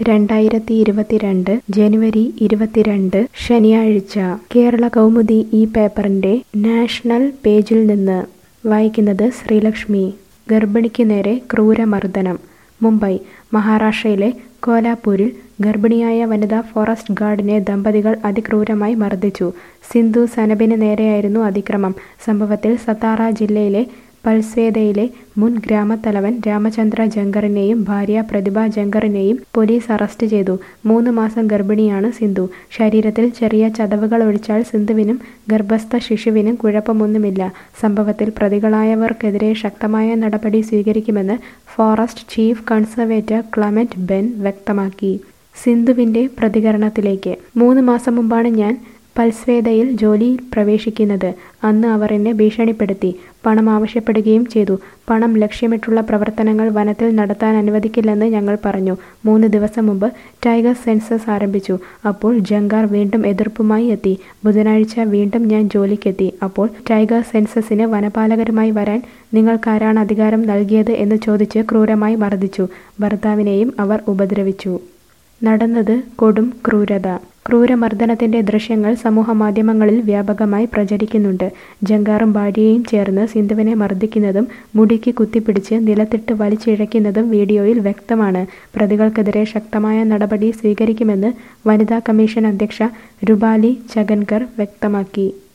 രണ്ടായിരത്തി ഇരുപത്തിരണ്ട് ജനുവരി ഇരുപത്തിരണ്ട് ശനിയാഴ്ച കേരള കൗമുദി ഈ പേപ്പറിന്റെ നാഷണൽ പേജിൽ നിന്ന് വായിക്കുന്നത് ശ്രീലക്ഷ്മി ഗർഭിണിക്ക് നേരെ ക്രൂരമർദ്ദനം മുംബൈ മഹാരാഷ്ട്രയിലെ കോലാപൂരിൽ ഗർഭിണിയായ വനിതാ ഫോറസ്റ്റ് ഗാർഡിനെ ദമ്പതികൾ അതിക്രൂരമായി മർദ്ദിച്ചു സിന്ധു സനബിന് നേരെയായിരുന്നു അതിക്രമം സംഭവത്തിൽ സത്താറ ജില്ലയിലെ പൾസ്വേദയിലെ മുൻ ഗ്രാമത്തലവൻ രാമചന്ദ്ര ജങ്കറിനെയും ഭാര്യ പ്രതിഭ ജങ്കറിനെയും പോലീസ് അറസ്റ്റ് ചെയ്തു മൂന്ന് മാസം ഗർഭിണിയാണ് സിന്ധു ശരീരത്തിൽ ചെറിയ ചതവുകൾ ഒഴിച്ചാൽ സിന്ധുവിനും ഗർഭസ്ഥ ശിശുവിനും കുഴപ്പമൊന്നുമില്ല സംഭവത്തിൽ പ്രതികളായവർക്കെതിരെ ശക്തമായ നടപടി സ്വീകരിക്കുമെന്ന് forest chief conservator Clement Ben വ്യക്തമാക്കി സിന്ധുവിന്റെ പ്രതികരണത്തിലേക്ക് മൂന്ന് മാസം മുമ്പാണ് ഞാൻ പൽസ്വേദയിൽ ജോലിയിൽ പ്രവേശിക്കുന്നത് അന്ന് അവർ എന്നെ ഭീഷണിപ്പെടുത്തി പണം ആവശ്യപ്പെടുകയും ചെയ്തു പണം ലക്ഷ്യമിട്ടുള്ള പ്രവർത്തനങ്ങൾ വനത്തിൽ നടത്താൻ അനുവദിക്കില്ലെന്ന് ഞങ്ങൾ പറഞ്ഞു മൂന്ന് ദിവസം മുമ്പ് ടൈഗർ സെൻസസ് ആരംഭിച്ചു അപ്പോൾ ജങ്കാർ വീണ്ടും എതിർപ്പുമായി എത്തി ബുധനാഴ്ച വീണ്ടും ഞാൻ ജോലിക്കെത്തി അപ്പോൾ ടൈഗർ സെൻസസിന് വനപാലകരുമായി വരാൻ നിങ്ങൾക്കാരാണ് അധികാരം നൽകിയത് എന്ന് ചോദിച്ച് ക്രൂരമായി മർദ്ദിച്ചു ഭർത്താവിനെയും അവർ ഉപദ്രവിച്ചു നടന്നത് കൊടും ക്രൂരത ക്രൂരമർദ്ദനത്തിന്റെ ദൃശ്യങ്ങൾ സമൂഹമാധ്യമങ്ങളിൽ വ്യാപകമായി പ്രചരിക്കുന്നുണ്ട് ജങ്കാറും ഭാര്യയും ചേർന്ന് സിന്ധുവിനെ മർദ്ദിക്കുന്നതും മുടിക്ക് കുത്തിപ്പിടിച്ച് നിലത്തിട്ട് വലിച്ചിഴയ്ക്കുന്നതും വീഡിയോയിൽ വ്യക്തമാണ് പ്രതികൾക്കെതിരെ ശക്തമായ നടപടി സ്വീകരിക്കുമെന്ന് വനിതാ കമ്മീഷൻ അധ്യക്ഷ രുബാലി ചഗൻകർ വ്യക്തമാക്കി